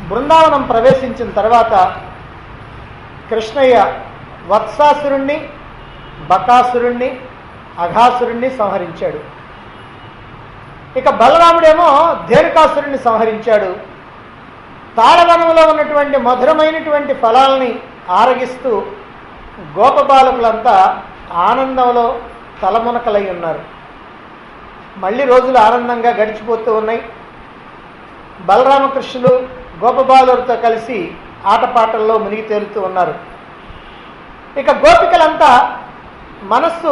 బృందావనం ప్రవేశించిన తర్వాత కృష్ణయ్య వత్సాసురుణ్ణి బకాసురుణ్ణి అఘాసురుణ్ణి సంహరించాడు ఇక బలరాముడేమో ధేనుకాసురుణ్ణి సంహరించాడు తాళవనంలో ఉన్నటువంటి మధురమైనటువంటి ఫలాల్ని ఆరగిస్తూ గోపబాలకులంతా ఆనందంలో తలమునకలై ఉన్నారు మళ్ళీ రోజులు ఆనందంగా గడిచిపోతూ ఉన్నాయి బలరామకృష్ణులు గోపబాలులతో కలిసి ఆటపాటల్లో మునిగి తేలుతూ ఉన్నారు ఇక గోపికలంతా మనస్సు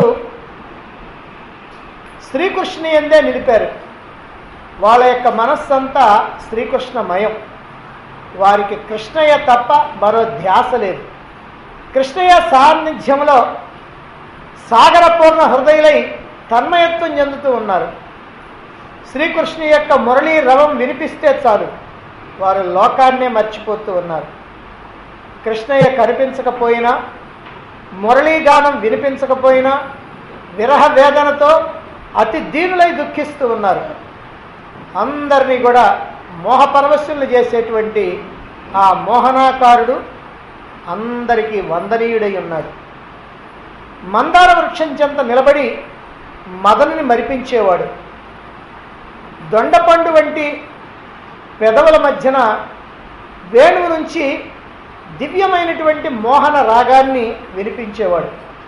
శ్రీకృష్ణుని ఎందే నిలిపారు వాళ్ళ యొక్క మనస్సంతా శ్రీకృష్ణమయం వారికి కృష్ణయ్య తప్ప మరో ధ్యాస లేదు కృష్ణయ్య సాన్నిధ్యంలో సాగరపూర్ణ హృదయులై తన్మయత్వం చెందుతూ ఉన్నారు శ్రీకృష్ణ యొక్క మురళీ రవం వినిపిస్తే చాలు వారు లోకాన్నే మర్చిపోతూ ఉన్నారు కృష్ణయ్య కనిపించకపోయినా మురళీగానం వినిపించకపోయినా విరహ వేదనతో అతి దీనులై దుఃఖిస్తూ ఉన్నారు అందరినీ కూడా మోహపరవశులు చేసేటువంటి ఆ మోహనాకారుడు అందరికీ వందనీయుడై ఉన్నాడు మందార వృక్షం చెంత నిలబడి మదనుని మరిపించేవాడు దొండపండు వంటి పెదవుల మధ్యన వేణువు నుంచి దివ్యమైనటువంటి మోహన రాగాన్ని వినిపించేవాడు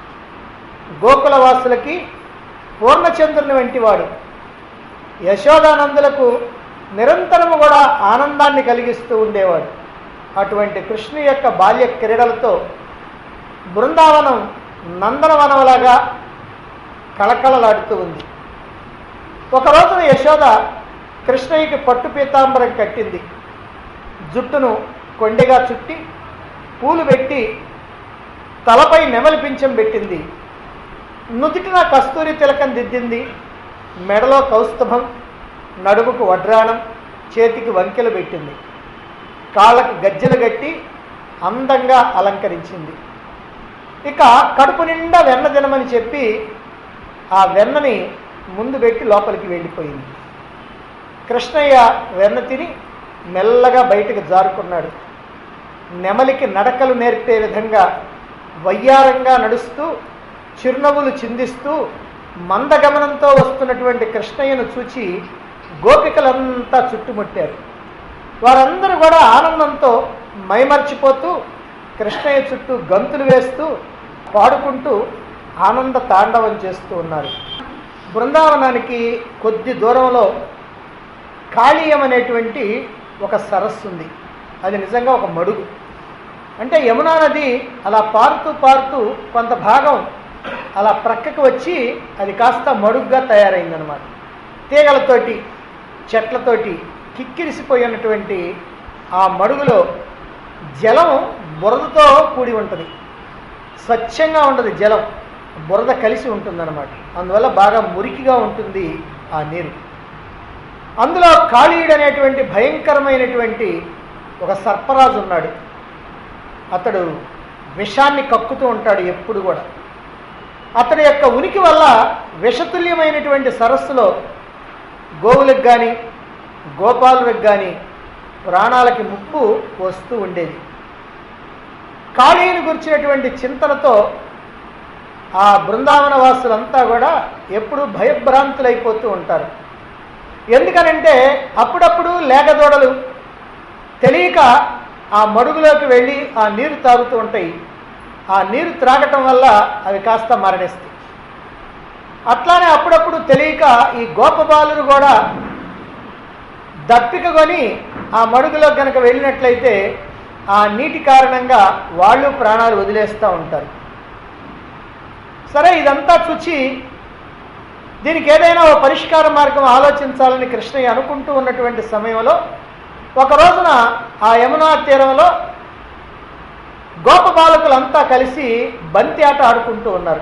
గోకులవాసులకి పూర్ణచంద్రుని వంటి వాడు యశోదానందులకు నిరంతరము కూడా ఆనందాన్ని కలిగిస్తూ ఉండేవాడు అటువంటి కృష్ణు యొక్క బాల్య క్రీడలతో బృందావనం నందనవనంలాగా కళకళలాడుతూ ఉంది ఒక రోజున యశోద కృష్ణయ్యకి పట్టు పీతాంబరం కట్టింది జుట్టును కొండిగా చుట్టి పూలు పెట్టి తలపై నెమలి పింఛం పెట్టింది నుదుటిన కస్తూరి తిలకం దిద్దింది మెడలో కౌస్తుభం నడుముకు వడ్రాణం చేతికి వంకెలు పెట్టింది కాళ్ళకు గజ్జెలు కట్టి అందంగా అలంకరించింది ఇక కడుపు నిండా వెన్న తినమని చెప్పి ఆ వెన్నని ముందు పెట్టి లోపలికి వెళ్ళిపోయింది కృష్ణయ్య వెన్న తిని మెల్లగా బయటకు జారుకున్నాడు నెమలికి నడకలు నేర్పే విధంగా వయ్యారంగా నడుస్తూ చిరునవ్వులు చిందిస్తూ మందగమనంతో వస్తున్నటువంటి కృష్ణయ్యను చూచి గోపికలంతా చుట్టుముట్టారు వారందరూ కూడా ఆనందంతో మైమర్చిపోతూ కృష్ణయ్య చుట్టూ గంతులు వేస్తూ పాడుకుంటూ ఆనంద తాండవం చేస్తూ ఉన్నారు బృందావనానికి కొద్ది దూరంలో కాళీయం అనేటువంటి ఒక సరస్సు ఉంది అది నిజంగా ఒక మడుగు అంటే యమునా నది అలా పారుతూ పారుతూ కొంత భాగం అలా ప్రక్కకు వచ్చి అది కాస్త మడుగ్గా తయారైందనమాట తీగలతోటి చెట్లతోటి కిక్కిరిసిపోయినటువంటి ఆ మడుగులో జలం బురదతో కూడి ఉంటుంది స్వచ్ఛంగా ఉంటుంది జలం బురద కలిసి ఉంటుందన్నమాట అందువల్ల బాగా మురికిగా ఉంటుంది ఆ నీరు అందులో కాళీయుడు అనేటువంటి భయంకరమైనటువంటి ఒక సర్పరాజు ఉన్నాడు అతడు విషాన్ని కక్కుతూ ఉంటాడు ఎప్పుడు కూడా అతడి యొక్క ఉనికి వల్ల విషతుల్యమైనటువంటి సరస్సులో గోవులకు కానీ గోపాలులకు కానీ ప్రాణాలకి ముప్పు వస్తూ ఉండేది కాళీని గురించినటువంటి చింతనతో ఆ బృందావన వాసులంతా కూడా ఎప్పుడూ భయభ్రాంతులైపోతూ ఉంటారు ఎందుకనంటే అప్పుడప్పుడు లేగదోడలు తెలియక ఆ మడుగులోకి వెళ్ళి ఆ నీరు తాగుతూ ఉంటాయి ఆ నీరు త్రాగటం వల్ల అవి కాస్త మరణిస్తాయి అట్లానే అప్పుడప్పుడు తెలియక ఈ గోపబాలురు కూడా దప్పిక కొని ఆ మడుగులో కనుక వెళ్ళినట్లయితే ఆ నీటి కారణంగా వాళ్ళు ప్రాణాలు వదిలేస్తూ ఉంటారు సరే ఇదంతా చూచి దీనికి ఏదైనా ఓ పరిష్కార మార్గం ఆలోచించాలని కృష్ణయ్య అనుకుంటూ ఉన్నటువంటి సమయంలో ఒక రోజున ఆ యమునా తీరంలో గోప బాలకులంతా కలిసి బంతి ఆట ఆడుకుంటూ ఉన్నారు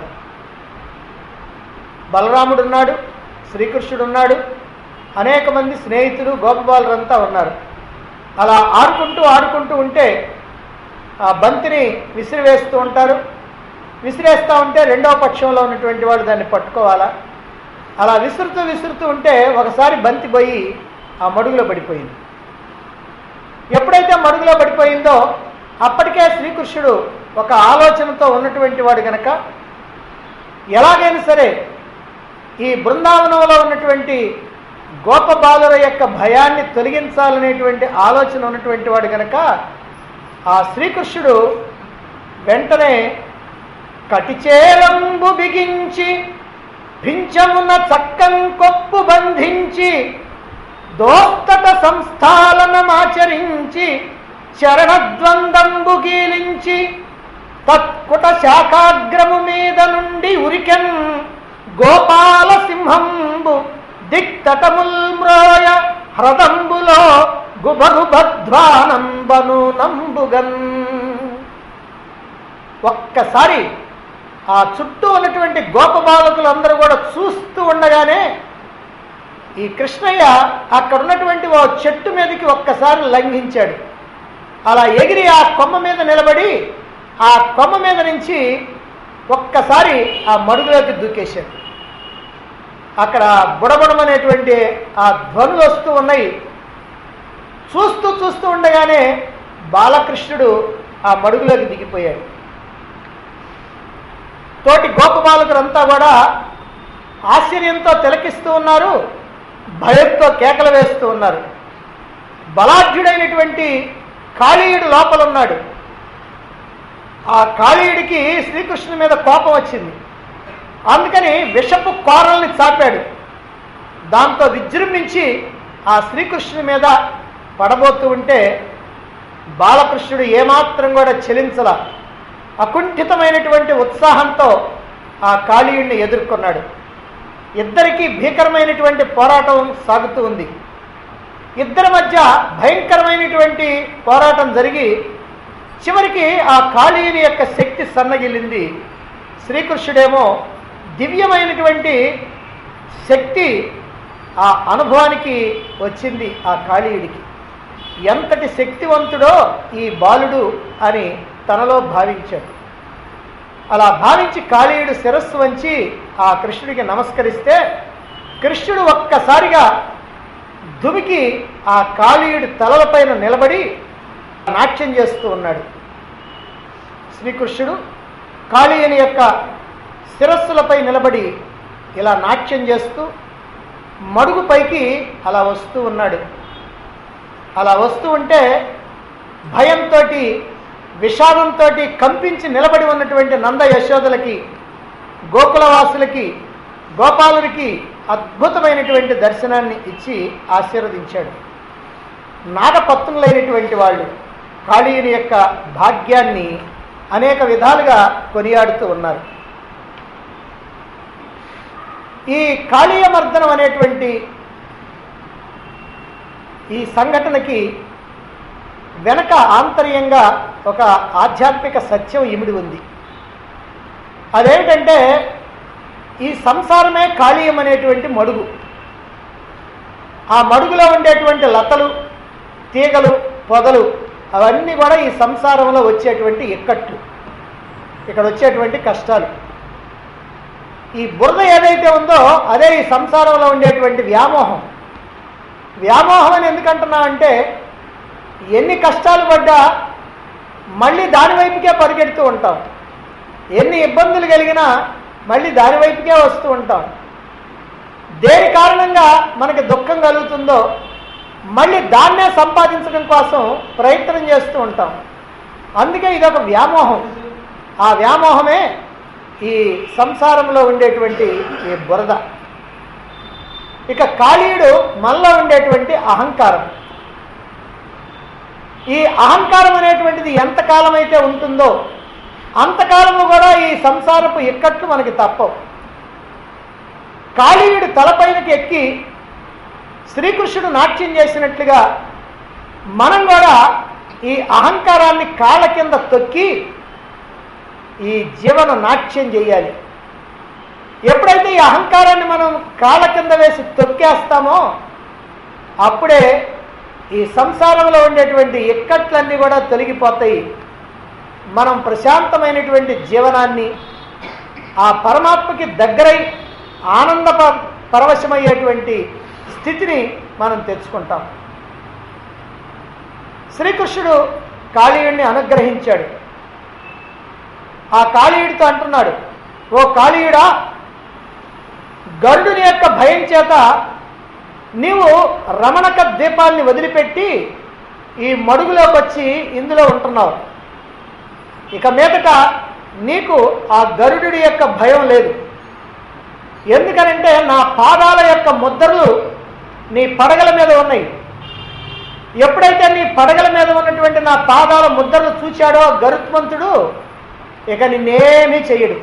బలరాముడు ఉన్నాడు శ్రీకృష్ణుడు ఉన్నాడు అనేక మంది స్నేహితులు గోపబాలురంతా ఉన్నారు అలా ఆడుకుంటూ ఆడుకుంటూ ఉంటే ఆ బంతిని విసిరివేస్తూ ఉంటారు విసిరేస్తూ ఉంటే రెండవ పక్షంలో ఉన్నటువంటి వాడు దాన్ని పట్టుకోవాలా అలా విసురుతూ విసురుతూ ఉంటే ఒకసారి బంతి పోయి ఆ మడుగులో పడిపోయింది ఎప్పుడైతే మడుగులో పడిపోయిందో అప్పటికే శ్రీకృష్ణుడు ఒక ఆలోచనతో ఉన్నటువంటి వాడు గనక ఎలాగైనా సరే ఈ బృందావనంలో ఉన్నటువంటి గోపబాలుర యొక్క భయాన్ని తొలగించాలనేటువంటి ఆలోచన ఉన్నటువంటి వాడు గనక ఆ శ్రీకృష్ణుడు వెంటనే కటిచేలంబు బిగించి పింఛమున చక్కం కొప్పు బంధించి దోస్తట సంస్థాలనమాచరించి చరణద్వందంబు గీలించి తత్కుట శాఖాగ్రము మీద నుండి ఉరికెన్ గోపాల సింహంబు దిక్తటముల్ మ్రోయ హ్రదంబులో గుబగుబధ్వానంబను నంబుగన్ ఒక్కసారి ఆ చుట్టూ ఉన్నటువంటి గోపబాలకులు అందరూ కూడా చూస్తూ ఉండగానే ఈ కృష్ణయ్య అక్కడ ఉన్నటువంటి ఓ చెట్టు మీదకి ఒక్కసారి లంఘించాడు అలా ఎగిరి ఆ కొమ్మ మీద నిలబడి ఆ కొమ్మ మీద నుంచి ఒక్కసారి ఆ మడుగులోకి దూకేశాడు అక్కడ బుడబుడమనేటువంటి ఆ ధ్వనులు వస్తూ ఉన్నాయి చూస్తూ చూస్తూ ఉండగానే బాలకృష్ణుడు ఆ మడుగులోకి దిగిపోయాడు తోటి గోపబాలకులంతా కూడా ఆశ్చర్యంతో తిలకిస్తూ ఉన్నారు భయంతో కేకలు వేస్తూ ఉన్నారు బలాఢ్యుడైనటువంటి కాళీయుడు లోపల ఉన్నాడు ఆ కాళీయుడికి శ్రీకృష్ణుని మీద కోపం వచ్చింది అందుకని విషపు కోరల్ని చాపాడు దాంతో విజృంభించి ఆ శ్రీకృష్ణుని మీద పడబోతూ ఉంటే బాలకృష్ణుడు ఏమాత్రం కూడా చెలించల అకుంఠితమైనటువంటి ఉత్సాహంతో ఆ కాళీయుడిని ఎదుర్కొన్నాడు ఇద్దరికీ భీకరమైనటువంటి పోరాటం సాగుతూ ఉంది ఇద్దరి మధ్య భయంకరమైనటువంటి పోరాటం జరిగి చివరికి ఆ కాళీయుని యొక్క శక్తి సన్నగిల్లింది శ్రీకృష్ణుడేమో దివ్యమైనటువంటి శక్తి ఆ అనుభవానికి వచ్చింది ఆ కాళీయుడికి ఎంతటి శక్తివంతుడో ఈ బాలుడు అని తనలో భావించాడు అలా భావించి కాళీయుడు శిరస్సు వంచి ఆ కృష్ణుడికి నమస్కరిస్తే కృష్ణుడు ఒక్కసారిగా దుమికి ఆ కాళీయుడి తలలపైన నిలబడి నాట్యం చేస్తూ ఉన్నాడు శ్రీకృష్ణుడు కాళీయుని యొక్క శిరస్సులపై నిలబడి ఇలా నాట్యం చేస్తూ మడుగు పైకి అలా వస్తూ ఉన్నాడు అలా వస్తూ ఉంటే భయంతో విషాదంతో కంపించి నిలబడి ఉన్నటువంటి నంద యశోదలకి గోకులవాసులకి గోపాలుడికి అద్భుతమైనటువంటి దర్శనాన్ని ఇచ్చి ఆశీర్వదించాడు నాగపత్నులైనటువంటి వాళ్ళు కాళీయుని యొక్క భాగ్యాన్ని అనేక విధాలుగా కొనియాడుతూ ఉన్నారు ఈ కాళీయమర్దనం అనేటువంటి ఈ సంఘటనకి వెనక ఆంతర్యంగా ఒక ఆధ్యాత్మిక సత్యం ఇమిడి ఉంది అదేమిటంటే ఈ సంసారమే కాళీయం అనేటువంటి మడుగు ఆ మడుగులో ఉండేటువంటి లతలు తీగలు పొదలు అవన్నీ కూడా ఈ సంసారంలో వచ్చేటువంటి ఇక్కట్లు ఇక్కడ వచ్చేటువంటి కష్టాలు ఈ బురద ఏదైతే ఉందో అదే ఈ సంసారంలో ఉండేటువంటి వ్యామోహం వ్యామోహం అని ఎందుకంటున్నా అంటే ఎన్ని కష్టాలు పడ్డా మళ్ళీ దాని వైపుకే పరిగెడుతూ ఉంటాం ఎన్ని ఇబ్బందులు కలిగినా మళ్ళీ దాని వైపుకే వస్తూ ఉంటాం దేని కారణంగా మనకి దుఃఖం కలుగుతుందో మళ్ళీ దాన్నే సంపాదించడం కోసం ప్రయత్నం చేస్తూ ఉంటాం అందుకే ఇదొక వ్యామోహం ఆ వ్యామోహమే ఈ సంసారంలో ఉండేటువంటి ఈ బురద ఇక కాళీయుడు మనలో ఉండేటువంటి అహంకారం ఈ అహంకారం అనేటువంటిది ఎంతకాలం అయితే ఉంటుందో అంతకాలము కూడా ఈ సంసారపు ఇక్కట్లు మనకి తప్పవు కాళీయుడు తలపైనకి ఎక్కి శ్రీకృష్ణుడు నాట్యం చేసినట్లుగా మనం కూడా ఈ అహంకారాన్ని కాళ్ళ కింద తొక్కి ఈ జీవన నాట్యం చేయాలి ఎప్పుడైతే ఈ అహంకారాన్ని మనం కాళ్ళ కింద వేసి తొక్కేస్తామో అప్పుడే ఈ సంసారంలో ఉండేటువంటి ఇక్కట్లన్నీ కూడా తొలగిపోతాయి మనం ప్రశాంతమైనటువంటి జీవనాన్ని ఆ పరమాత్మకి దగ్గరై ఆనంద ప- పరవశమయ్యేటువంటి స్థితిని మనం తెచ్చుకుంటాం శ్రీకృష్ణుడు కాళీయుడిని అనుగ్రహించాడు ఆ కాళీయుడితో అంటున్నాడు ఓ కాళీయుడా గరుడుని యొక్క భయం చేత నీవు రమణక ద్వీపాన్ని వదిలిపెట్టి ఈ మడుగులోకి వచ్చి ఇందులో ఉంటున్నావు ఇక మీదట నీకు ఆ గరుడు యొక్క భయం లేదు ఎందుకనంటే నా పాదాల యొక్క ముద్రలు నీ పడగల మీద ఉన్నాయి ఎప్పుడైతే నీ పడగల మీద ఉన్నటువంటి నా పాదాల ముద్రలు చూశాడో గరుత్మంతుడు ఇక నిన్నేమీ చెయ్యడు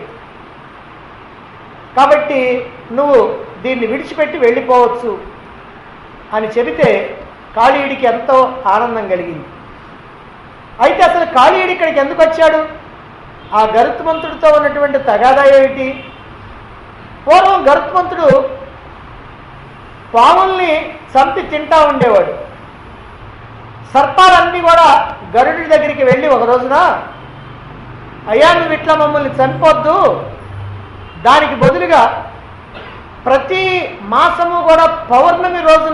కాబట్టి నువ్వు దీన్ని విడిచిపెట్టి వెళ్ళిపోవచ్చు అని చెబితే కాళీయుడికి ఎంతో ఆనందం కలిగింది అయితే అసలు కాళీయుడు ఇక్కడికి ఎందుకు వచ్చాడు ఆ గరుత్మంతుడితో ఉన్నటువంటి తగాదా ఏమిటి పూర్వం గరుత్మంతుడు పాముల్ని చంపి తింటా ఉండేవాడు సర్పాలన్నీ కూడా గరుడి దగ్గరికి వెళ్ళి ఒక రోజున అయ్యా నువ్వు ఇట్లా మమ్మల్ని చనిపోద్దు దానికి బదులుగా ప్రతి మాసము కూడా పౌర్ణమి రోజున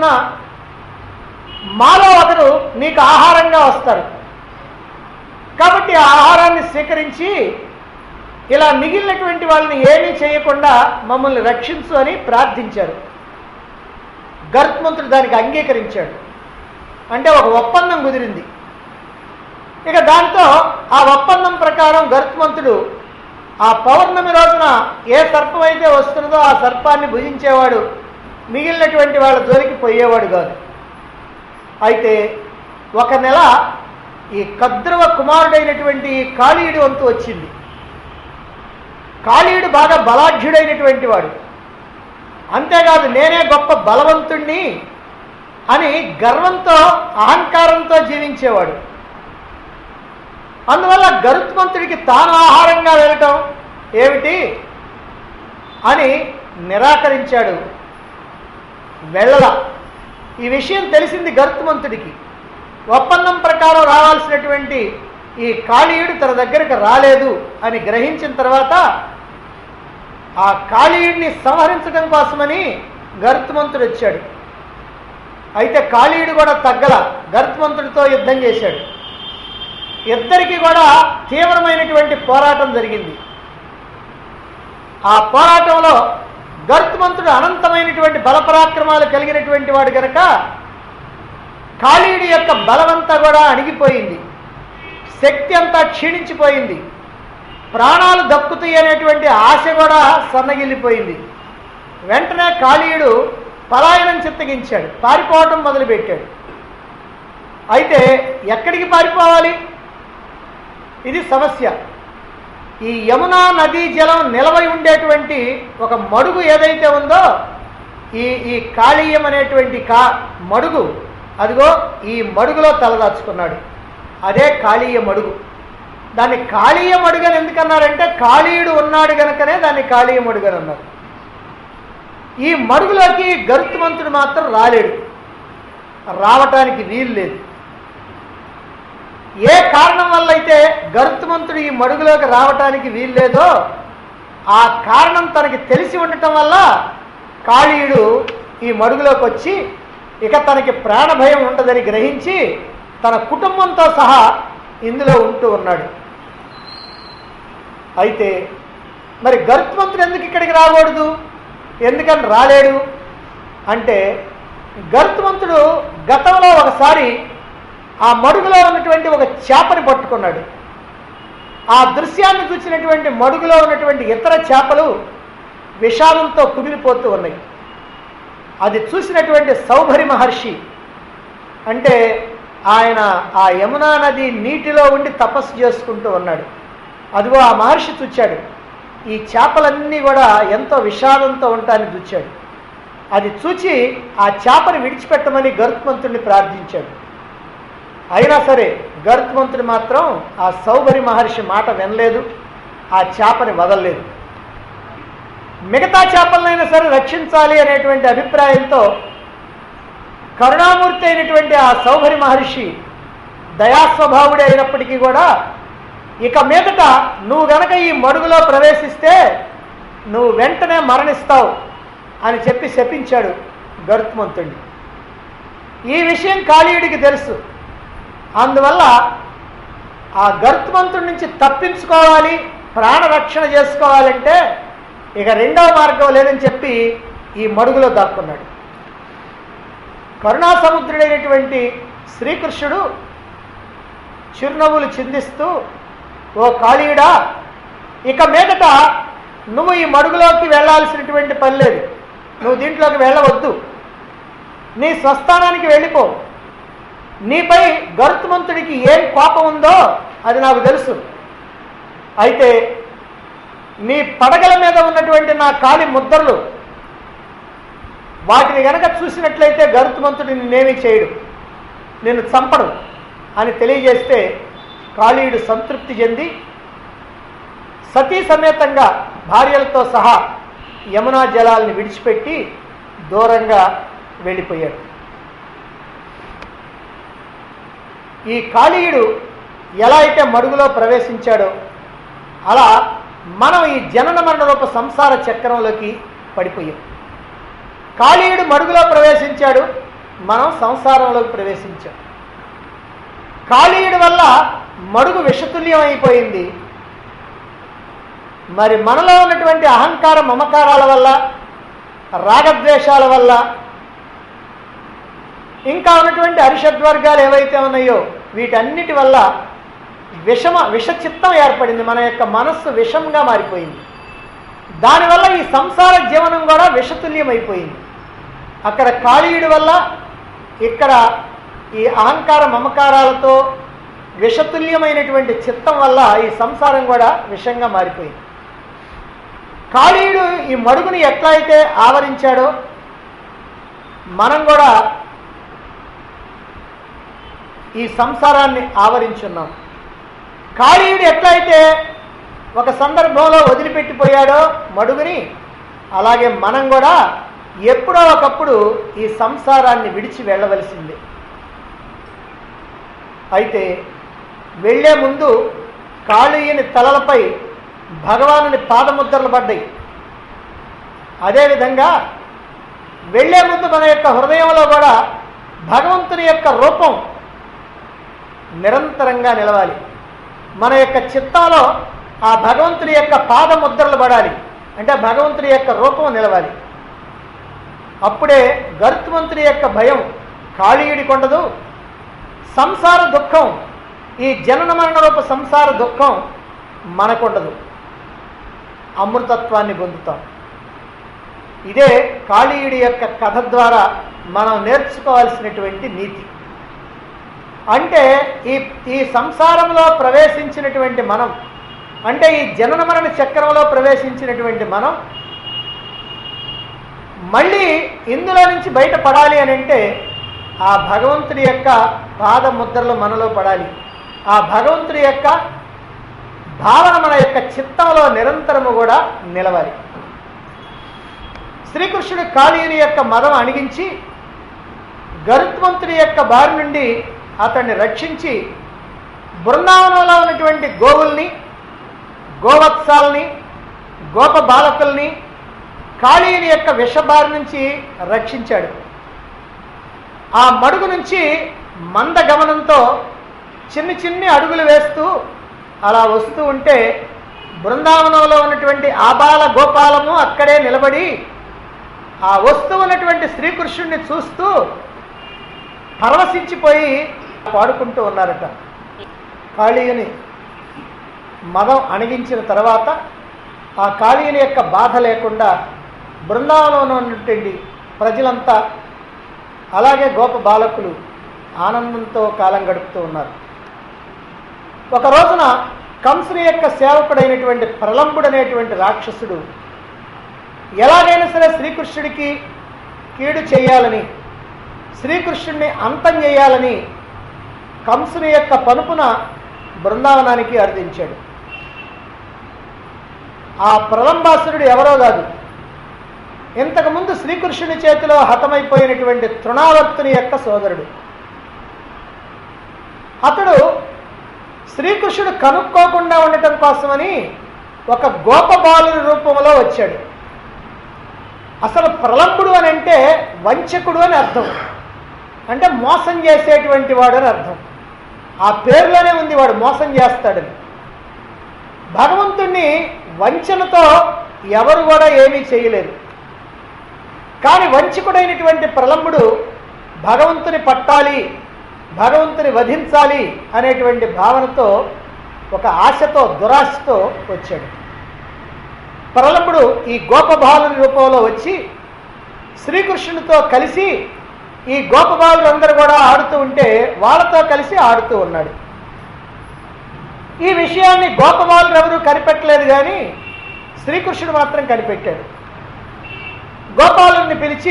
మాలో ఒకరు నీకు ఆహారంగా వస్తారు కాబట్టి ఆ ఆహారాన్ని స్వీకరించి ఇలా మిగిలినటువంటి వాళ్ళని ఏమీ చేయకుండా మమ్మల్ని రక్షించు అని ప్రార్థించారు గర్త్మంతుడు దానికి అంగీకరించాడు అంటే ఒక ఒప్పందం కుదిరింది ఇక దాంతో ఆ ఒప్పందం ప్రకారం గరుత్మంతుడు ఆ పౌర్ణమి రోజున ఏ సర్పం అయితే వస్తున్నదో ఆ సర్పాన్ని భుజించేవాడు మిగిలినటువంటి వాళ్ళ జోలికి పోయేవాడు కాదు అయితే ఒక నెల ఈ కద్రవ కుమారుడైనటువంటి ఈ కాళీయుడి వంతు వచ్చింది కాళీయుడు బాగా బలాఢ్యుడైనటువంటి వాడు అంతేకాదు నేనే గొప్ప బలవంతుణ్ణి అని గర్వంతో అహంకారంతో జీవించేవాడు అందువల్ల గరుత్మంతుడికి తాను ఆహారంగా వెళ్ళటం ఏమిటి అని నిరాకరించాడు వెళ్ళల ఈ విషయం తెలిసింది గరుత్మంతుడికి ఒప్పందం ప్రకారం రావాల్సినటువంటి ఈ కాళీయుడు తన దగ్గరకు రాలేదు అని గ్రహించిన తర్వాత ఆ కాళీయుడిని సంహరించడం కోసమని గరుత్మంతుడు వచ్చాడు అయితే కాళీయుడు కూడా తగ్గల గరుత్మంతుడితో యుద్ధం చేశాడు ఇద్దరికి కూడా తీవ్రమైనటువంటి పోరాటం జరిగింది ఆ పోరాటంలో గరుత్మంతుడు అనంతమైనటువంటి బలపరాక్రమాలు కలిగినటువంటి వాడు గనక కాళీయుడి యొక్క బలమంతా కూడా అణిగిపోయింది శక్తి అంతా క్షీణించిపోయింది ప్రాణాలు దక్కుతాయి అనేటువంటి ఆశ కూడా సన్నగిల్లిపోయింది వెంటనే కాళీయుడు పలాయనం చిత్తగించాడు పారిపోవటం మొదలుపెట్టాడు అయితే ఎక్కడికి పారిపోవాలి ఇది సమస్య ఈ యమునా నదీ జలం నిలవై ఉండేటువంటి ఒక మడుగు ఏదైతే ఉందో ఈ ఈ కాళీయం అనేటువంటి కా మడుగు అదిగో ఈ మడుగులో తలదాచుకున్నాడు అదే కాళీయ మడుగు దాన్ని కాళీయ మడుగు అని ఎందుకన్నారంటే కాళీయుడు ఉన్నాడు గనుకనే దాన్ని కాళీయ మడుగు అని అన్నారు ఈ మడుగులోకి గరుత్మంతుడు మాత్రం రాలేడు రావటానికి వీలు లేదు ఏ కారణం వల్ల అయితే గరుత్మంతుడు ఈ మడుగులోకి రావటానికి వీల్లేదో ఆ కారణం తనకి తెలిసి ఉండటం వల్ల కాళీయుడు ఈ మడుగులోకి వచ్చి ఇక తనకి ప్రాణభయం ఉండదని గ్రహించి తన కుటుంబంతో సహా ఇందులో ఉంటూ ఉన్నాడు అయితే మరి గరుత్మంతుడు ఎందుకు ఇక్కడికి రాకూడదు ఎందుకని రాలేడు అంటే గరుత్మంతుడు గతంలో ఒకసారి ఆ మడుగులో ఉన్నటువంటి ఒక చేపని పట్టుకున్నాడు ఆ దృశ్యాన్ని చూసినటువంటి మడుగులో ఉన్నటువంటి ఇతర చేపలు విషాదంతో కుమిలిపోతూ ఉన్నాయి అది చూసినటువంటి సౌభరి మహర్షి అంటే ఆయన ఆ యమునా నది నీటిలో ఉండి తపస్సు చేసుకుంటూ ఉన్నాడు అదిగో ఆ మహర్షి చూచాడు ఈ చేపలన్నీ కూడా ఎంతో విషాదంతో ఉంటాయని చూచాడు అది చూచి ఆ చేపని విడిచిపెట్టమని గరుత్మంతుడిని ప్రార్థించాడు అయినా సరే గరుత్మంతుడు మాత్రం ఆ సౌభరి మహర్షి మాట వినలేదు ఆ చేపని వదలలేదు మిగతా చేపలనైనా సరే రక్షించాలి అనేటువంటి అభిప్రాయంతో కరుణామూర్తి అయినటువంటి ఆ సౌభరి మహర్షి దయాస్వభావుడే అయినప్పటికీ కూడా ఇక మీదట నువ్వు గనక ఈ మడుగులో ప్రవేశిస్తే నువ్వు వెంటనే మరణిస్తావు అని చెప్పి శపించాడు గరుత్మంతుడిని ఈ విషయం కాళీయుడికి తెలుసు అందువల్ల ఆ గరుత్మంతుడి నుంచి తప్పించుకోవాలి ప్రాణరక్షణ చేసుకోవాలంటే ఇక రెండవ మార్గం లేదని చెప్పి ఈ మడుగులో దాక్కున్నాడు కరుణా సముద్రుడైనటువంటి శ్రీకృష్ణుడు చిరునవ్వులు చిందిస్తూ ఓ కాళీయుడా ఇక మీదట నువ్వు ఈ మడుగులోకి వెళ్ళాల్సినటువంటి పని లేదు నువ్వు దీంట్లోకి వెళ్ళవద్దు నీ స్వస్థానానికి వెళ్ళిపో నీపై గరుత్మంతుడికి ఏం కోపం ఉందో అది నాకు తెలుసు అయితే నీ పడగల మీద ఉన్నటువంటి నా కాలి ముద్రలు వాటిని గనక చూసినట్లయితే గరుత్మంతుడు నిన్నేమీ చేయడు నిన్ను చంపడు అని తెలియజేస్తే కాళీయుడు సంతృప్తి చెంది సతీ సమేతంగా భార్యలతో సహా యమునా జలాల్ని విడిచిపెట్టి దూరంగా వెళ్ళిపోయాడు ఈ కాళీయుడు ఎలా అయితే మడుగులో ప్రవేశించాడో అలా మనం ఈ జనన మరణ రూప సంసార చక్రంలోకి పడిపోయాం కాళీయుడు మడుగులో ప్రవేశించాడు మనం సంసారంలోకి ప్రవేశించాం కాళీయుడి వల్ల మడుగు విషతుల్యం అయిపోయింది మరి మనలో ఉన్నటువంటి అహంకార మమకారాల వల్ల రాగద్వేషాల వల్ల ఇంకా ఉన్నటువంటి అరిషద్వర్గాలు ఏవైతే ఉన్నాయో వీటన్నిటి వల్ల విషమ విషచిత్తం ఏర్పడింది మన యొక్క మనస్సు విషంగా మారిపోయింది దానివల్ల ఈ సంసార జీవనం కూడా విషతుల్యమైపోయింది అక్కడ కాళీయుడి వల్ల ఇక్కడ ఈ అహంకార మమకారాలతో విషతుల్యమైనటువంటి చిత్తం వల్ల ఈ సంసారం కూడా విషంగా మారిపోయింది కాళీయుడు ఈ మడుగుని ఎట్లా అయితే ఆవరించాడో మనం కూడా ఈ సంసారాన్ని ఆవరించున్నాం కాళీయుడు ఎట్లయితే ఒక సందర్భంలో వదిలిపెట్టిపోయాడో మడుగుని అలాగే మనం కూడా ఎప్పుడో ఒకప్పుడు ఈ సంసారాన్ని విడిచి వెళ్ళవలసిందే అయితే వెళ్ళే ముందు కాళీయుని తలలపై భగవానుని పాదముద్రలు పడ్డాయి అదేవిధంగా వెళ్ళే ముందు మన యొక్క హృదయంలో కూడా భగవంతుని యొక్క రూపం నిరంతరంగా నిలవాలి మన యొక్క చిత్తంలో ఆ భగవంతుని యొక్క పాదముద్రలు పడాలి అంటే భగవంతుని యొక్క రూపం నిలవాలి అప్పుడే గరుత్మంతుని యొక్క భయం కాళీయుడికి ఉండదు సంసార దుఃఖం ఈ జనన మరణ రూప సంసార దుఃఖం మనకుండదు అమృతత్వాన్ని పొందుతాం ఇదే కాళీయుడి యొక్క కథ ద్వారా మనం నేర్చుకోవాల్సినటువంటి నీతి అంటే ఈ ఈ సంసారంలో ప్రవేశించినటువంటి మనం అంటే ఈ జనన మరణ చక్రంలో ప్రవేశించినటువంటి మనం మళ్ళీ ఇందులో నుంచి బయటపడాలి అని అంటే ఆ భగవంతుడి యొక్క పాదముద్రలు మనలో పడాలి ఆ భగవంతుడి యొక్క భావన మన యొక్క చిత్తంలో నిరంతరము కూడా నిలవాలి శ్రీకృష్ణుడు కాళీయుని యొక్క మదం అణిగించి గరుత్మంతుడి యొక్క బారి నుండి అతన్ని రక్షించి బృందావనంలో ఉన్నటువంటి గోవుల్ని గోవత్సాలని గోప బాలకుల్ని కాళీయుని యొక్క విషబారి నుంచి రక్షించాడు ఆ మడుగు నుంచి మంద గమనంతో చిన్ని చిన్ని అడుగులు వేస్తూ అలా వస్తూ ఉంటే బృందావనంలో ఉన్నటువంటి ఆబాల గోపాలము అక్కడే నిలబడి ఆ వస్తూ ఉన్నటువంటి శ్రీకృష్ణుడిని చూస్తూ పరవశించిపోయి పాడుకుంటూ ఉన్నారట కాళీయుని మదం అణిగించిన తర్వాత ఆ కాళీయుని యొక్క బాధ లేకుండా బృందావనంలో ఉన్నటువంటి ప్రజలంతా అలాగే గోప బాలకులు ఆనందంతో కాలం గడుపుతూ ఉన్నారు ఒక రోజున కంసుని యొక్క సేవకుడైనటువంటి ప్రలంబుడనేటువంటి రాక్షసుడు ఎలాగైనా సరే శ్రీకృష్ణుడికి కీడు చేయాలని శ్రీకృష్ణుడిని అంతం చేయాలని కంసుని యొక్క పనుపున బృందావనానికి అర్థించాడు ఆ ప్రలంబాసురుడు ఎవరో కాదు ఇంతకుముందు శ్రీకృష్ణుని చేతిలో హతమైపోయినటువంటి తృణావర్తుని యొక్క సోదరుడు అతడు శ్రీకృష్ణుడు కనుక్కోకుండా ఉండటం కోసమని ఒక గోప బాలుని రూపంలో వచ్చాడు అసలు ప్రలంబుడు అని అంటే వంచకుడు అని అర్థం అంటే మోసం చేసేటువంటి వాడు అని అర్థం ఆ పేరులోనే ఉంది వాడు మోసం చేస్తాడని భగవంతుణ్ణి వంచనతో ఎవరు కూడా ఏమీ చేయలేరు కానీ వంచకుడైనటువంటి ప్రలంబుడు భగవంతుని పట్టాలి భగవంతుని వధించాలి అనేటువంటి భావనతో ఒక ఆశతో దురాశతో వచ్చాడు ప్రలంబుడు ఈ గోపబాలుని రూపంలో వచ్చి శ్రీకృష్ణునితో కలిసి ఈ గోపబాలులందరూ కూడా ఆడుతూ ఉంటే వాళ్ళతో కలిసి ఆడుతూ ఉన్నాడు ఈ విషయాన్ని గోపబాలులు ఎవరు కనిపెట్టలేదు కానీ శ్రీకృష్ణుడు మాత్రం కనిపెట్టాడు గోపాలుని పిలిచి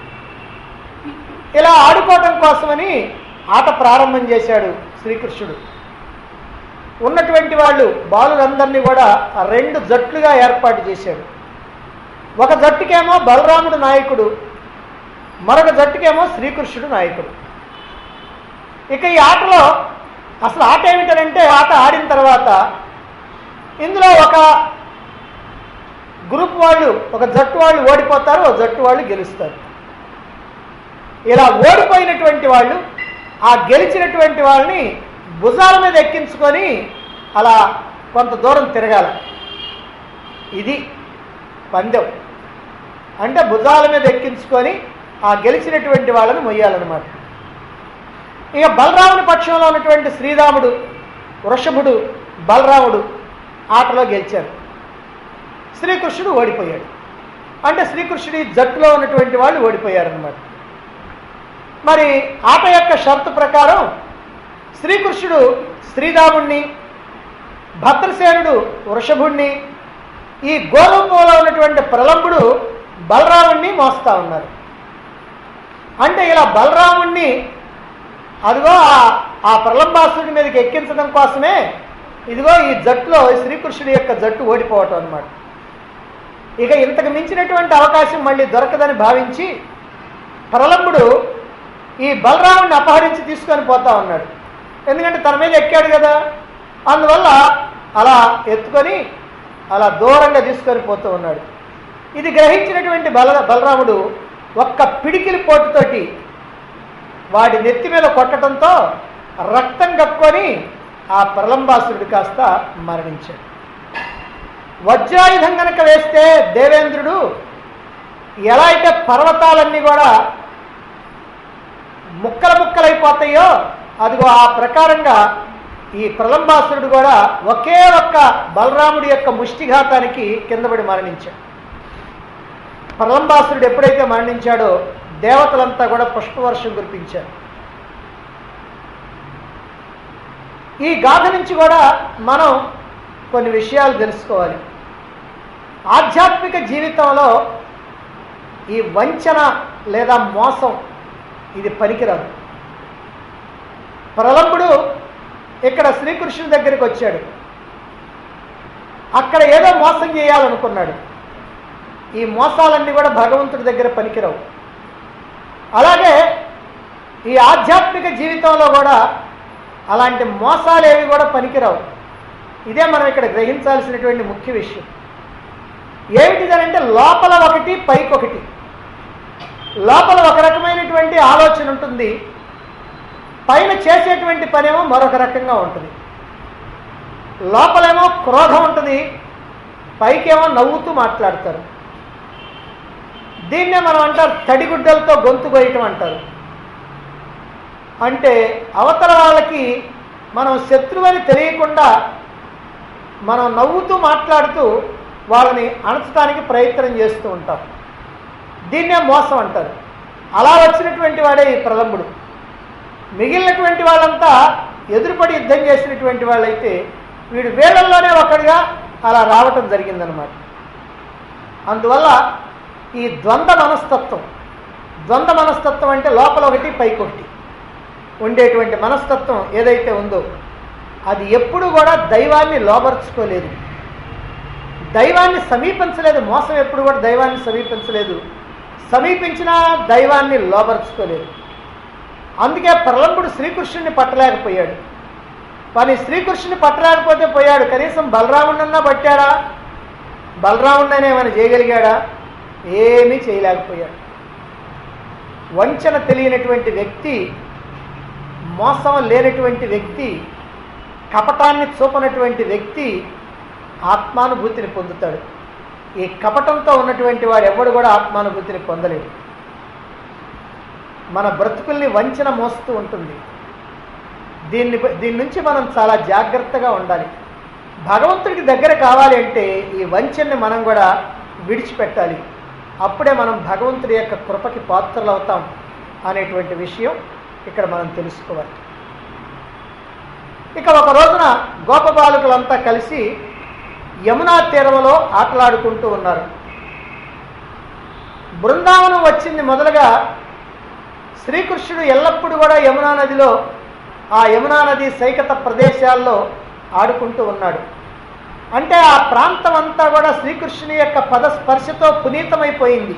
ఇలా ఆడుకోవటం కోసమని ఆట ప్రారంభం చేశాడు శ్రీకృష్ణుడు ఉన్నటువంటి వాళ్ళు బాలులందరినీ కూడా రెండు జట్లుగా ఏర్పాటు చేశాడు ఒక జట్టుకేమో బలరాముడు నాయకుడు మరొక జట్టుకేమో శ్రీకృష్ణుడు నాయకుడు ఇక ఈ ఆటలో అసలు ఆట ఏమిటంటే ఆట ఆడిన తర్వాత ఇందులో ఒక గ్రూప్ వాళ్ళు ఒక జట్టు వాళ్ళు ఓడిపోతారు ఒక జట్టు వాళ్ళు గెలుస్తారు ఇలా ఓడిపోయినటువంటి వాళ్ళు ఆ గెలిచినటువంటి వాళ్ళని భుజాల మీద ఎక్కించుకొని అలా కొంత దూరం తిరగాల ఇది పందెం అంటే భుజాల మీద ఎక్కించుకొని ఆ గెలిచినటువంటి వాళ్ళని మొయ్యాలన్నమాట ఇక బలరాముని పక్షంలో ఉన్నటువంటి శ్రీరాముడు వృషభుడు బలరాముడు ఆటలో గెలిచారు శ్రీకృష్ణుడు ఓడిపోయాడు అంటే శ్రీకృష్ణుడి జట్టులో ఉన్నటువంటి వాళ్ళు ఓడిపోయారనమాట మరి ఆట యొక్క షరతు ప్రకారం శ్రీకృష్ణుడు శ్రీరాముణ్ణి భద్రసేనుడు వృషభుణ్ణి ఈ గోరూపంలో ఉన్నటువంటి ప్రలంబుడు బలరాముణ్ణి మోస్తా ఉన్నారు అంటే ఇలా బలరాముణ్ణి అదిగో ఆ- ఆ ప్రలంబాసుడి మీదకి ఎక్కించడం కోసమే ఇదిగో ఈ జట్టులో శ్రీకృష్ణుడి యొక్క జట్టు ఓడిపోవటం అన్నమాట ఇక ఇంతకు మించినటువంటి అవకాశం మళ్ళీ దొరకదని భావించి ప్రలంబుడు ఈ బలరాముడిని అపహరించి తీసుకొని పోతా ఉన్నాడు ఎందుకంటే తన మీద ఎక్కాడు కదా అందువల్ల అలా ఎత్తుకొని అలా దూరంగా తీసుకొని పోతూ ఉన్నాడు ఇది గ్రహించినటువంటి బల బలరాముడు ఒక్క పిడికిలి పోటుతోటి వాడి నెత్తి మీద కొట్టడంతో రక్తం కప్పుకొని ఆ ప్రలంబాసురుడు కాస్త మరణించాడు వజ్రాయుధం కనుక వేస్తే దేవేంద్రుడు ఎలా అయితే పర్వతాలన్నీ కూడా ముక్కలు ముక్కలైపోతాయో అదిగో ఆ ప్రకారంగా ఈ ప్రలంబాసురుడు కూడా ఒకే ఒక్క బలరాముడి యొక్క ముష్టిఘాతానికి కిందపడి మరణించాడు ప్రలంబాసురుడు ఎప్పుడైతే మరణించాడో దేవతలంతా కూడా పుష్పవర్షం కురిపించారు ఈ గాథ నుంచి కూడా మనం కొన్ని విషయాలు తెలుసుకోవాలి ఆధ్యాత్మిక జీవితంలో ఈ వంచన లేదా మోసం ఇది పనికిరాదు ప్రలంబుడు ఇక్కడ శ్రీకృష్ణుని దగ్గరికి వచ్చాడు అక్కడ ఏదో మోసం చేయాలనుకున్నాడు ఈ మోసాలన్నీ కూడా భగవంతుడి దగ్గర పనికిరావు అలాగే ఈ ఆధ్యాత్మిక జీవితంలో కూడా అలాంటి మోసాలు ఏవి కూడా పనికిరావు ఇదే మనం ఇక్కడ గ్రహించాల్సినటువంటి ముఖ్య విషయం ఏమిటిదనంటే లోపల ఒకటి పైకి ఒకటి లోపల ఒక రకమైనటువంటి ఆలోచన ఉంటుంది పైన చేసేటువంటి పనేమో మరొక రకంగా ఉంటుంది లోపలేమో క్రోధం ఉంటుంది పైకేమో నవ్వుతూ మాట్లాడతారు దీన్నే మనం అంటారు తడిగుడ్డలతో గొంతు కోయటం అంటారు అంటే అవతల వాళ్ళకి మనం శత్రువని తెలియకుండా మనం నవ్వుతూ మాట్లాడుతూ వాళ్ళని అణచడానికి ప్రయత్నం చేస్తూ ఉంటాం దీన్నే మోసం అంటారు అలా వచ్చినటువంటి వాడే ఈ ప్రలంబుడు మిగిలినటువంటి వాళ్ళంతా ఎదురుపడి యుద్ధం చేసినటువంటి వాళ్ళైతే వీడు వేళల్లోనే ఒకడిగా అలా రావటం జరిగిందనమాట అందువల్ల ఈ ద్వంద్వ మనస్తత్వం ద్వంద్వ మనస్తత్వం అంటే లోపల ఒకటి పైకి ఒకటి ఉండేటువంటి మనస్తత్వం ఏదైతే ఉందో అది ఎప్పుడు కూడా దైవాన్ని లోపరుచుకోలేదు దైవాన్ని సమీపించలేదు మోసం ఎప్పుడు కూడా దైవాన్ని సమీపించలేదు సమీపించినా దైవాన్ని లోపరుచుకోలేదు అందుకే ప్రలంబుడు శ్రీకృష్ణుని పట్టలేకపోయాడు కానీ శ్రీకృష్ణుని పట్టలేకపోతే పోయాడు కనీసం బలరాముడినన్నా పట్టాడా బలరాముడినైనా ఏమైనా చేయగలిగాడా ఏమీ చేయలేకపోయాడు వంచన తెలియనటువంటి వ్యక్తి మోసం లేనటువంటి వ్యక్తి కపటాన్ని చూపనటువంటి వ్యక్తి ఆత్మానుభూతిని పొందుతాడు ఈ కపటంతో ఉన్నటువంటి వాడు ఎవడు కూడా ఆత్మానుభూతిని పొందలేడు మన బ్రతుకుల్ని వంచన మోస్తూ ఉంటుంది దీన్ని దీని నుంచి మనం చాలా జాగ్రత్తగా ఉండాలి భగవంతుడికి దగ్గర కావాలి అంటే ఈ వంచనని మనం కూడా విడిచిపెట్టాలి అప్పుడే మనం భగవంతుడి యొక్క కృపకి పాత్రలు అవుతాం అనేటువంటి విషయం ఇక్కడ మనం తెలుసుకోవాలి ఇక ఒక రోజున గోపబాలకులంతా కలిసి యమునా తీరంలో ఆటలాడుకుంటూ ఉన్నారు బృందావనం వచ్చింది మొదలుగా శ్రీకృష్ణుడు ఎల్లప్పుడూ కూడా యమునా నదిలో ఆ యమునా నది సైకత ప్రదేశాల్లో ఆడుకుంటూ ఉన్నాడు అంటే ఆ ప్రాంతం అంతా కూడా శ్రీకృష్ణుని యొక్క పద స్పర్శతో పునీతమైపోయింది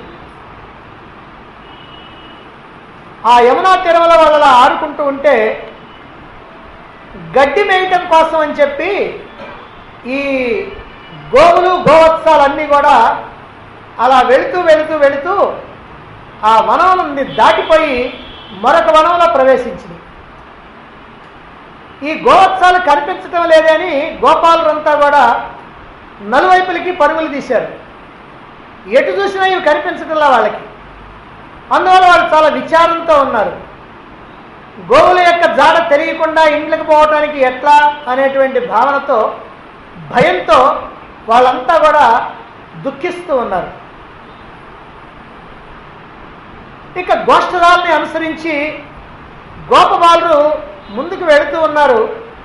ఆ యమునా తీరంలో వాళ్ళు అలా ఆడుకుంటూ ఉంటే గడ్డి మేయటం కోసం అని చెప్పి ఈ గోవులు గోవత్సాలన్నీ కూడా అలా వెళుతూ వెళుతూ వెళుతూ ఆ వనాన్ని దాటిపోయి మరొక వనంలో ప్రవేశించింది ఈ గోవత్సాలు కనిపించటం లేదని గోపాలులంతా కూడా నలువైపులకి పరుగులు తీశారు ఎటు చూసినా ఇవి కనిపించటంలా వాళ్ళకి అందువల్ల వాళ్ళు చాలా విచారంతో ఉన్నారు గోవుల యొక్క జాడ తెలియకుండా ఇంట్లోకి పోవటానికి ఎట్లా అనేటువంటి భావనతో భయంతో వాళ్ళంతా కూడా దుఃఖిస్తూ ఉన్నారు ఇక గోష్ఠరాల్ని అనుసరించి గోపబాలురు ముందుకు వెళుతూ ఉన్నారు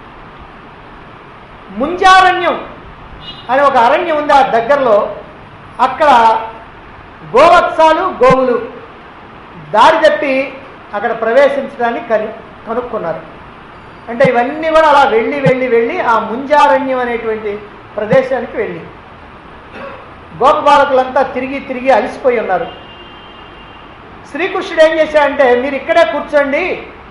ముంజారణ్యం అనే ఒక అరణ్యం ఉంది ఆ దగ్గరలో అక్కడ గోవత్సాలు గోవులు దారి తప్పి అక్కడ ప్రవేశించడాన్ని కను కనుక్కున్నారు అంటే ఇవన్నీ కూడా అలా వెళ్ళి వెళ్ళి వెళ్ళి ఆ ముంజారణ్యం అనేటువంటి ప్రదేశానికి వెళ్ళి గోపబాలకులంతా తిరిగి తిరిగి అలసిపోయి ఉన్నారు శ్రీకృష్ణుడు ఏం చేశాడంటే మీరు ఇక్కడే కూర్చోండి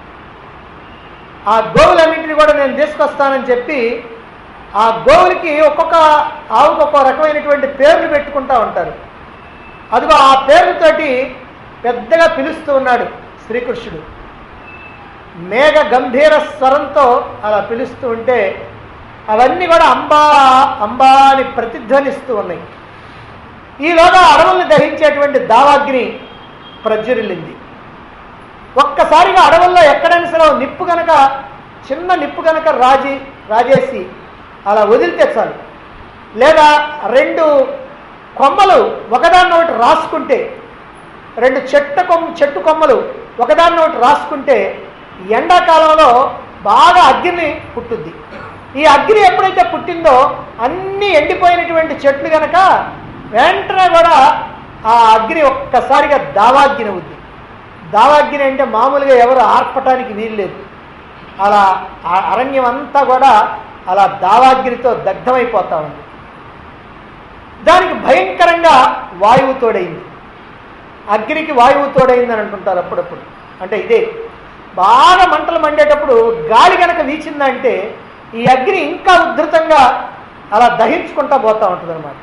ఆ గోవులన్నింటినీ కూడా నేను తీసుకొస్తానని చెప్పి ఆ గోవులకి ఒక్కొక్క ఆవుకు ఒక్కొక్క రకమైనటువంటి పేర్లు పెట్టుకుంటా ఉంటారు అదిగో ఆ పేర్లతోటి పెద్దగా పిలుస్తూ ఉన్నాడు శ్రీకృష్ణుడు మేఘ గంభీర స్వరంతో అలా పిలుస్తూ ఉంటే అవన్నీ కూడా అంబా అంబా అని ప్రతిధ్వనిస్తూ ఉన్నాయి ఈలోగా అడవుల్ని దహించేటువంటి దావాగ్ని ప్రజ్వరిల్లింది ఒక్కసారిగా అడవుల్లో ఎక్కడైనా సరే నిప్పు గనక చిన్న నిప్పు గనక రాజి రాజేసి అలా వదిలితే చాలు లేదా రెండు కొమ్మలు ఒకదాన్ని ఒకటి రాసుకుంటే రెండు చెట్టు కొమ్మ చెట్టు కొమ్మలు ఒకదాన్ని ఒకటి రాసుకుంటే ఎండాకాలంలో బాగా అగ్ని పుట్టుద్ది ఈ అగ్ని ఎప్పుడైతే పుట్టిందో అన్నీ ఎండిపోయినటువంటి చెట్లు గనక వెంటనే కూడా ఆ అగ్ని ఒక్కసారిగా దావాగ్ని అవుద్ది దావాగ్ని అంటే మామూలుగా ఎవరు ఆర్పటానికి వీల్లేదు అలా ఆ అరణ్యం అంతా కూడా అలా దావాగ్నితో దగ్ధమైపోతా ఉంది దానికి భయంకరంగా వాయువు తోడైంది అగ్నికి వాయువు తోడైంది అని అంటుంటారు అప్పుడప్పుడు అంటే ఇదే బాగా మంటలు మండేటప్పుడు గాలి గనక వీచిందంటే ఈ అగ్ని ఇంకా ఉధృతంగా అలా దహించుకుంటా పోతూ ఉంటుంది అనమాట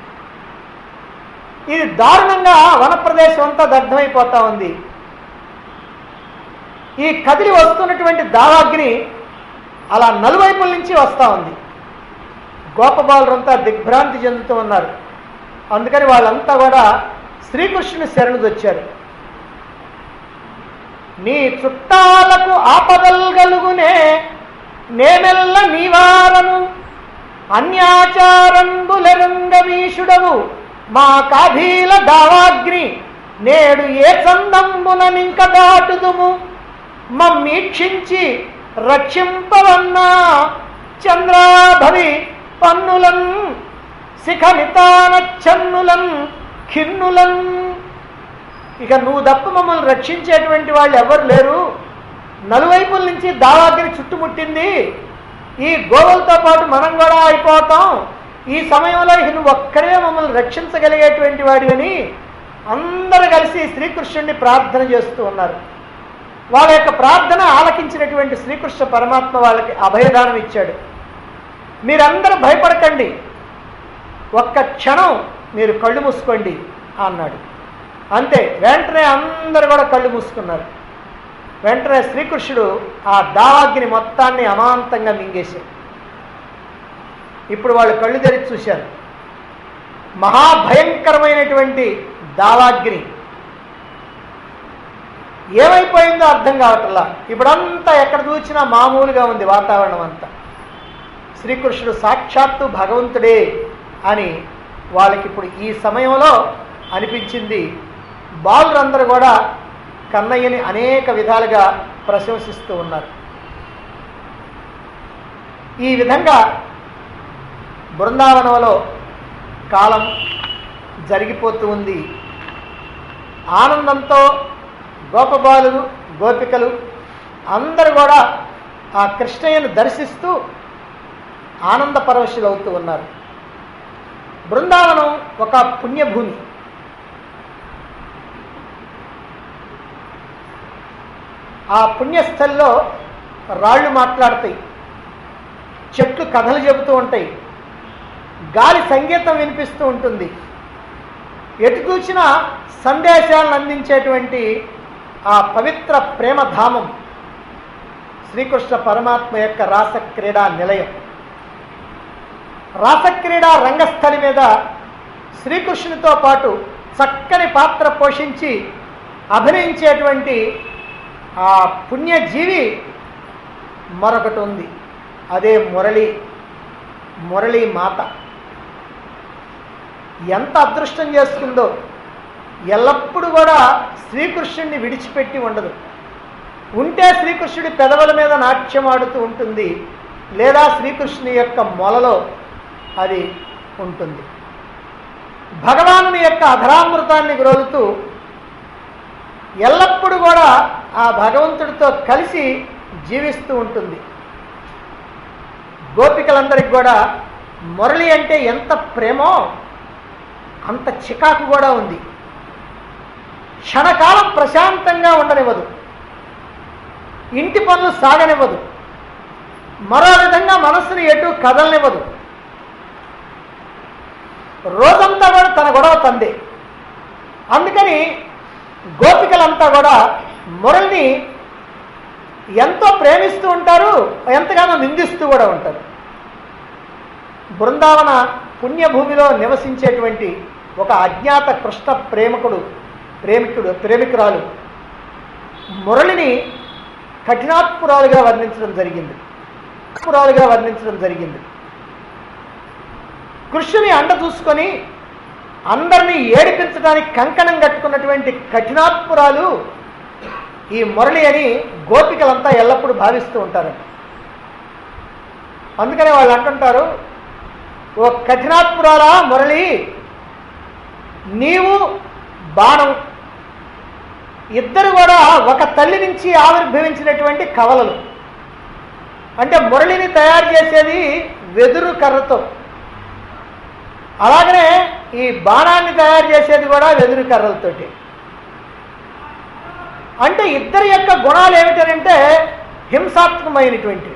ఇది దారుణంగా వన ప్రదేశం అంతా దగ్ధమైపోతా ఉంది ఈ కదిలి వస్తున్నటువంటి దావాగ్ని అలా నలువైపుల నుంచి వస్తూ ఉంది గోపబాలురంతా దిగ్భ్రాంతి చెందుతూ ఉన్నారు అందుకని వాళ్ళంతా కూడా శ్రీకృష్ణుని శరణుదొచ్చారు నీ చుట్టాలకు ఆపదల్గలుగునే నేమెల్ల నీవారను అన్యాచారంబులెరంగవీషుడవు మా కాధీల దావాగ్ని నేడు ఏ చందంబున నింక దాటుదుము మమ్మీక్షించి రక్షింపవన్నా చంద్రాభవి పన్నులన్ శిఖమితాన చన్నులన్ ఖిన్నులన్ ఇక నువ్వు తప్ప మమ్మల్ని రక్షించేటువంటి వాళ్ళు ఎవరు లేరు నలువైపుల నుంచి దావాగ్ని చుట్టుముట్టింది ఈ గోవులతో పాటు మనం కూడా అయిపోతాం ఈ సమయంలో ఇక నువ్వు ఒక్కడే మమ్మల్ని రక్షించగలిగేటువంటి వాడివని అందరూ కలిసి శ్రీకృష్ణుడిని ప్రార్థన చేస్తూ ఉన్నారు వాళ్ళ యొక్క ప్రార్థన ఆలకించినటువంటి శ్రీకృష్ణ పరమాత్మ వాళ్ళకి అభయదానం ఇచ్చాడు మీరందరూ భయపడకండి ఒక్క క్షణం మీరు కళ్ళు మూసుకోండి అన్నాడు అంతే వెంటనే అందరూ కూడా కళ్ళు మూసుకున్నారు వెంటనే శ్రీకృష్ణుడు ఆ దావాగ్ని మొత్తాన్ని అమాంతంగా మింగేశాడు ఇప్పుడు వాళ్ళు కళ్ళు తెరిచి చూశారు మహాభయంకరమైనటువంటి దావాగ్ని ఏమైపోయిందో అర్థం కావట్లా ఇప్పుడంతా ఎక్కడ చూసినా మామూలుగా ఉంది వాతావరణం అంతా శ్రీకృష్ణుడు సాక్షాత్తు భగవంతుడే అని వాళ్ళకి ఇప్పుడు ఈ సమయంలో అనిపించింది బాలురందరూ కూడా కన్నయ్యని అనేక విధాలుగా ప్రశంసిస్తూ ఉన్నారు ఈ విధంగా బృందావనంలో కాలం జరిగిపోతూ ఉంది ఆనందంతో గోపబాలులు గోపికలు అందరూ కూడా ఆ కృష్ణయ్యను దర్శిస్తూ ఆనంద పరవశులవుతూ ఉన్నారు బృందావనం ఒక పుణ్యభూమి ఆ పుణ్యస్థల్లో రాళ్ళు మాట్లాడతాయి చెట్లు కథలు చెబుతూ ఉంటాయి గాలి సంగీతం వినిపిస్తూ ఉంటుంది ఎటు చూసినా సందేశాలను అందించేటువంటి ఆ పవిత్ర ప్రేమధామం శ్రీకృష్ణ పరమాత్మ యొక్క రాస క్రీడా నిలయం రాసక్రీడా రంగస్థలి మీద శ్రీకృష్ణునితో పాటు చక్కని పాత్ర పోషించి అభినయించేటువంటి ఆ పుణ్యజీవి మరొకటి ఉంది అదే మురళి మురళి మాత ఎంత అదృష్టం చేసుకుందో ఎల్లప్పుడూ కూడా శ్రీకృష్ణుడిని విడిచిపెట్టి ఉండదు ఉంటే శ్రీకృష్ణుడి పెదవుల మీద నాట్యం ఆడుతూ ఉంటుంది లేదా శ్రీకృష్ణుని యొక్క మొలలో అది ఉంటుంది భగవానుని యొక్క అధరామృతాన్ని గ్రోలుతూ ఎల్లప్పుడూ కూడా ఆ భగవంతుడితో కలిసి జీవిస్తూ ఉంటుంది గోపికలందరికి కూడా మురళి అంటే ఎంత ప్రేమో అంత చికాకు కూడా ఉంది క్షణకాలం ప్రశాంతంగా ఉండనివ్వదు ఇంటి పనులు సాగనివ్వదు మరో విధంగా మనస్సుని ఎటు కదలనివ్వదు రోజంతా కూడా తన గొడవ తందే అందుకని గోపికలంతా కూడా మురళిని ఎంతో ప్రేమిస్తూ ఉంటారు ఎంతగానో నిందిస్తూ కూడా ఉంటారు బృందావన పుణ్యభూమిలో నివసించేటువంటి ఒక అజ్ఞాత కృష్ణ ప్రేమకుడు ప్రేమికుడు ప్రేమికురాలు మురళిని కఠినాత్పురాలుగా వర్ణించడం జరిగింది పురాలుగా వర్ణించడం జరిగింది కృష్ణుని అండ చూసుకొని అందరినీ ఏడిపించడానికి కంకణం కట్టుకున్నటువంటి కఠినాత్పురాలు ఈ మురళి అని గోపికలంతా ఎల్లప్పుడూ భావిస్తూ ఉంటారు అందుకనే వాళ్ళు అంటుంటారు ఓ కఠినాత్పురాలా మురళి నీవు బాణం ఇద్దరు కూడా ఒక తల్లి నుంచి ఆవిర్భవించినటువంటి కవలలు అంటే మురళిని తయారు చేసేది వెదురు కర్రతో అలాగనే ఈ బాణాన్ని తయారు చేసేది కూడా వెదురు కర్రలతోటి అంటే ఇద్దరి యొక్క గుణాలు ఏమిటంటే హింసాత్మకమైనటువంటివి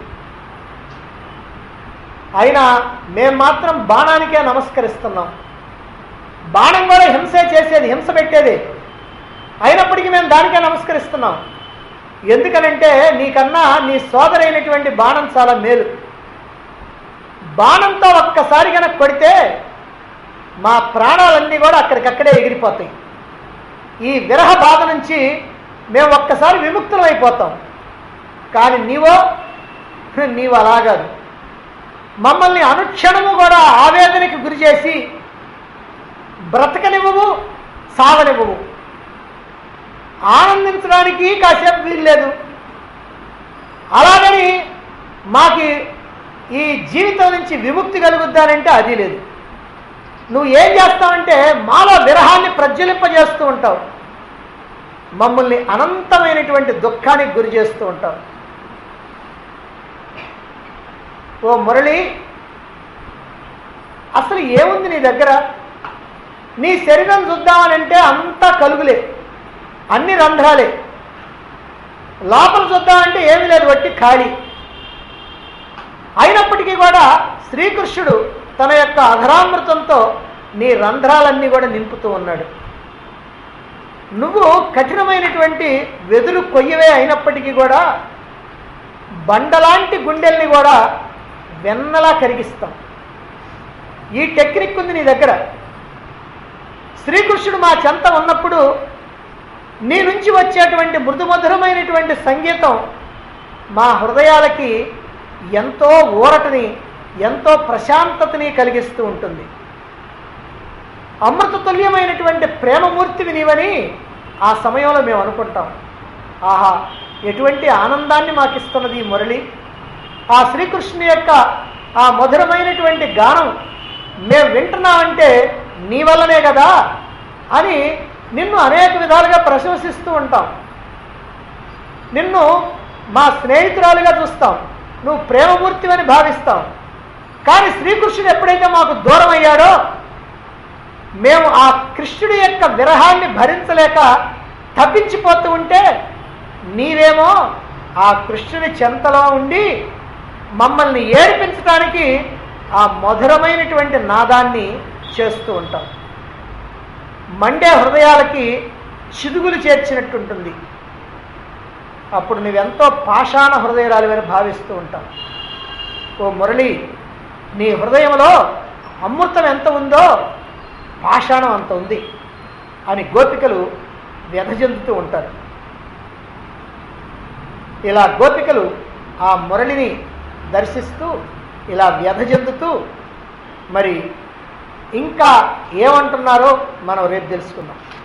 అయినా మేము మాత్రం బాణానికే నమస్కరిస్తున్నాం బాణం కూడా హింసే చేసేది హింస పెట్టేది అయినప్పటికీ మేము దానికే నమస్కరిస్తున్నాం ఎందుకనంటే నీకన్నా నీ సోదరైనటువంటి బాణం చాలా మేలు బాణంతో ఒక్కసారి కనుక కొడితే మా ప్రాణాలన్నీ కూడా అక్కడికక్కడే ఎగిరిపోతాయి ఈ విరహ బాధ నుంచి మేము ఒక్కసారి విముక్తులం అయిపోతాం కానీ నీవో నీవు అలాగాదు మమ్మల్ని అనుక్షణము కూడా ఆవేదనకి గురి చేసి బ్రతకనివ్వవు సావనివ్వవు ఆనందించడానికి కాసేపు వీల్లేదు అలాగని మాకి ఈ జీవితం నుంచి విముక్తి కలుగుద్దానంటే అది లేదు నువ్వు ఏం చేస్తావంటే మాలో విరహాన్ని ప్రజ్వలింపజేస్తూ ఉంటావు మమ్మల్ని అనంతమైనటువంటి దుఃఖానికి గురి చేస్తూ ఉంటావు ఓ మురళి అసలు ఏముంది నీ దగ్గర నీ శరీరం చూద్దామనంటే అంతా కలుగులే అన్ని రంధ్రాలే లోపల చూద్దామంటే ఏమీ లేదు వట్టి ఖాళీ అయినప్పటికీ కూడా శ్రీకృష్ణుడు తన యొక్క అధరామృతంతో నీ రంధ్రాలన్నీ కూడా నింపుతూ ఉన్నాడు నువ్వు కఠినమైనటువంటి వెదురు కొయ్యవే అయినప్పటికీ కూడా బండలాంటి గుండెల్ని కూడా వెన్నలా కరిగిస్తాం ఈ టెక్నిక్ ఉంది నీ దగ్గర శ్రీకృష్ణుడు మా చెంత ఉన్నప్పుడు నీ నుంచి వచ్చేటువంటి మృదుమధురమైనటువంటి సంగీతం మా హృదయాలకి ఎంతో ఊరటని ఎంతో ప్రశాంతతని కలిగిస్తూ ఉంటుంది అమృతతుల్యమైనటువంటి ప్రేమమూర్తివి నీవని ఆ సమయంలో మేము అనుకుంటాం ఆహా ఎటువంటి ఆనందాన్ని మాకిస్తున్నది ఈ మురళి ఆ శ్రీకృష్ణుని యొక్క ఆ మధురమైనటువంటి గానం మేము వింటున్నామంటే నీ వల్లనే కదా అని నిన్ను అనేక విధాలుగా ప్రశంసిస్తూ ఉంటాం నిన్ను మా స్నేహితురాలుగా చూస్తాం నువ్వు ప్రేమమూర్తివని భావిస్తాం కానీ శ్రీకృష్ణుడు ఎప్పుడైతే మాకు దూరం అయ్యాడో మేము ఆ కృష్ణుడి యొక్క విరహాన్ని భరించలేక తప్పించిపోతూ ఉంటే నీవేమో ఆ కృష్ణుని చెంతలో ఉండి మమ్మల్ని ఏడిపించడానికి ఆ మధురమైనటువంటి నాదాన్ని చేస్తూ ఉంటాం మండే హృదయాలకి చిదుగులు చేర్చినట్టుంటుంది అప్పుడు నువ్వెంతో పాషాణ హృదయరాలువని భావిస్తూ ఉంటాం ఓ మురళి నీ హృదయంలో అమృతం ఎంత ఉందో పాషాణం అంత ఉంది అని గోపికలు వ్యధ చెందుతూ ఉంటారు ఇలా గోపికలు ఆ మురళిని దర్శిస్తూ ఇలా వ్యధ చెందుతూ మరి ఇంకా ఏమంటున్నారో మనం రేపు తెలుసుకుందాం